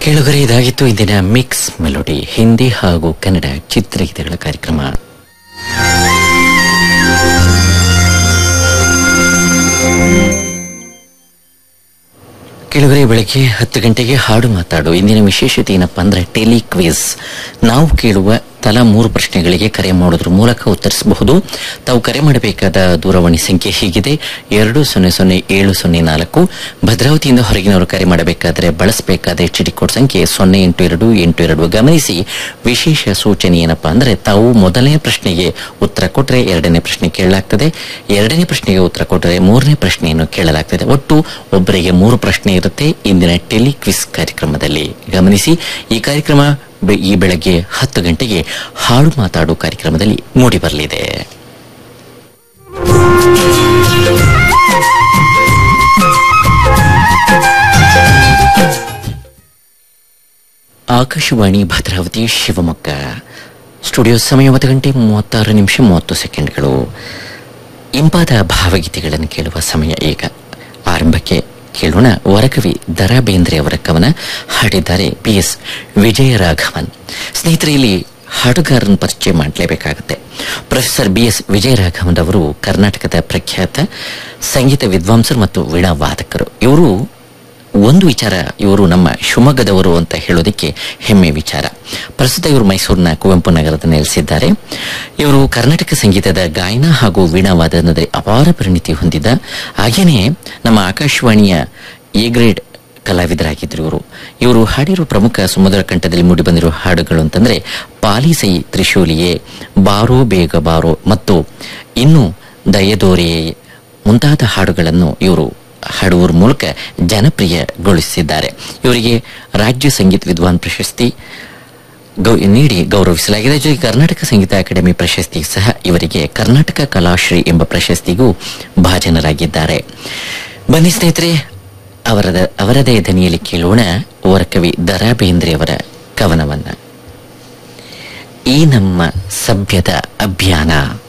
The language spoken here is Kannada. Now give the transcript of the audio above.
ಕೇಳುಗರೆ ಇದಾಗಿತ್ತು ಇಂದಿನ ಮಿಕ್ಸ್ ಮೆಲೋಡಿ ಹಿಂದಿ ಹಾಗೂ ಕನ್ನಡ ಚಿತ್ರಗೀತೆಗಳ ಕಾರ್ಯಕ್ರಮ ಕೆಳಗರೆ ಬೆಳಗ್ಗೆ ಹತ್ತು ಗಂಟೆಗೆ ಹಾಡು ಮಾತಾಡು ಇಂದಿನ ವಿಶೇಷತೆ ಏನಪ್ಪಾ ಅಂದ್ರೆ ಟೆಲಿ ಕ್ವಿಜ್ ನಾವು ಕೇಳುವ ತಲಾ ಮೂರು ಪ್ರಶ್ನೆಗಳಿಗೆ ಕರೆ ಮಾಡೋದ್ರ ಮೂಲಕ ಉತ್ತರಿಸಬಹುದು ತಾವು ಕರೆ ಮಾಡಬೇಕಾದ ದೂರವಾಣಿ ಸಂಖ್ಯೆ ಹೀಗಿದೆ ಎರಡು ಸೊನ್ನೆ ಸೊನ್ನೆ ಏಳು ಸೊನ್ನೆ ನಾಲ್ಕು ಭದ್ರಾವತಿಯಿಂದ ಹೊರಗಿನವರು ಕರೆ ಮಾಡಬೇಕಾದರೆ ಬಳಸಬೇಕಾದ ಎಚ್ ಡಿ ಕೋಡ್ ಸಂಖ್ಯೆ ಸೊನ್ನೆ ಎಂಟು ಎರಡು ಎಂಟು ಎರಡು ಗಮನಿಸಿ ವಿಶೇಷ ಸೂಚನೆ ಏನಪ್ಪಾ ಅಂದ್ರೆ ತಾವು ಮೊದಲನೇ ಪ್ರಶ್ನೆಗೆ ಉತ್ತರ ಕೊಟ್ಟರೆ ಎರಡನೇ ಪ್ರಶ್ನೆ ಕೇಳಲಾಗ್ತದೆ ಎರಡನೇ ಪ್ರಶ್ನೆಗೆ ಉತ್ತರ ಕೊಟ್ಟರೆ ಮೂರನೇ ಪ್ರಶ್ನೆಯನ್ನು ಕೇಳಲಾಗ್ತದೆ ಒಟ್ಟು ಒಬ್ಬರಿಗೆ ಮೂರು ಪ್ರಶ್ನೆ ಇರುತ್ತೆ ಇಂದಿನ ಟೆಲಿ ಕ್ವಿಸ್ ಕಾರ್ಯಕ್ರಮದಲ್ಲಿ ಗಮನಿಸಿ ಈ ಕಾರ್ಯಕ್ರಮ ಬೆ- ಈ ಬೆಳಗ್ಗೆ ಹತ್ತು ಗಂಟೆಗೆ ಹಾಡು ಮಾತಾಡು ಕಾರ್ಯಕ್ರಮದಲ್ಲಿ ಮೂಡಿಬರಲಿದೆ ಆಕಾಶವಾಣಿ ಭದ್ರಾವತಿ ಶಿವಮೊಗ್ಗ ಸ್ಟುಡಿಯೋ ಸಮಯ ಒಂದು ಗಂಟೆ ಮೂವತ್ತಾರು ನಿಮಿಷ ಮೂವತ್ತು ಸೆಕೆಂಡ್ಗಳು ಇಂಪಾದ ಭಾವಗೀತೆಗಳನ್ನು ಕೇಳುವ ಸಮಯ ಈಗ ಆರಂಭಕ್ಕೆ ಕೇಳೋಣ ವರಕವಿ ದರಾ ಬೇಂದ್ರೆ ಅವರ ಕವನ ಹಾಡಿದ್ದಾರೆ ಪಿ ಎಸ್ ವಿಜಯರಾಘವನ್ ಸ್ನೇಹಿತರೆ ಇಲ್ಲಿ ಹಾಡುಗಾರನ ಪರಿಚಯ ಮಾಡಲೇಬೇಕಾಗುತ್ತೆ ಪ್ರೊಫೆಸರ್ ಬಿ ಎಸ್ ವಿಜಯರಾಘವನ್ ಅವರು ಕರ್ನಾಟಕದ ಪ್ರಖ್ಯಾತ ಸಂಗೀತ ವಿದ್ವಾಂಸರು ಮತ್ತು ವೀಣಾ ವಾದಕರು ಇವರು ಒಂದು ವಿಚಾರ ಇವರು ನಮ್ಮ ಶಿವಮೊಗ್ಗದವರು ಅಂತ ಹೇಳೋದಕ್ಕೆ ಹೆಮ್ಮೆ ವಿಚಾರ ಪ್ರಸ್ತುತ ಇವರು ಮೈಸೂರಿನ ಕುವೆಂಪು ನಗರದ ನೆಲೆಸಿದ್ದಾರೆ ಇವರು ಕರ್ನಾಟಕ ಸಂಗೀತದ ಗಾಯನ ಹಾಗೂ ವೀಣಾ ವಾದನದಲ್ಲಿ ಅಪಾರ ಪರಿಣಿತಿ ಹೊಂದಿದ್ದ ಹಾಗೇನೆ ನಮ್ಮ ಆಕಾಶವಾಣಿಯ ಎ ಗ್ರೇಡ್ ಕಲಾವಿದರಾಗಿದ್ರು ಇವರು ಇವರು ಹಾಡಿರುವ ಪ್ರಮುಖ ಸಮುದ್ರ ಕಂಠದಲ್ಲಿ ಮೂಡಿಬಂದಿರುವ ಹಾಡುಗಳು ಅಂತಂದ್ರೆ ಪಾಲಿಸೈ ತ್ರಿಶೂಲಿಯೇ ಬಾರೋ ಬೇಗ ಬಾರೋ ಮತ್ತು ಇನ್ನು ದಯದೋರೆಯೇ ಮುಂತಾದ ಹಾಡುಗಳನ್ನು ಇವರು ಹಾಡುವ ಮೂಲಕ ಜನಪ್ರಿಯಗೊಳಿಸಿದ್ದಾರೆ ಇವರಿಗೆ ರಾಜ್ಯ ಸಂಗೀತ ವಿದ್ವಾನ್ ಪ್ರಶಸ್ತಿ ಗೌ ನೀಡಿ ಗೌರವಿಸಲಾಗಿದೆ ಜೊತೆಗೆ ಕರ್ನಾಟಕ ಸಂಗೀತ ಅಕಾಡೆಮಿ ಪ್ರಶಸ್ತಿ ಸಹ ಇವರಿಗೆ ಕರ್ನಾಟಕ ಕಲಾಶ್ರೀ ಎಂಬ ಪ್ರಶಸ್ತಿಗೂ ಭಾಜನರಾಗಿದ್ದಾರೆ ಬನ್ನಿ ಸ್ನೇಹಿತರೆ ಅವರದ ಅವರದೇ ಧ್ವನಿಯಲ್ಲಿ ಕೇಳೋಣ ಅವರ ಕವಿ ದರಾ ಬೇಂದ್ರೆ ಅವರ ಕವನವನ್ನ ಈ ನಮ್ಮ ಸಭ್ಯದ ಅಭಿಯಾನ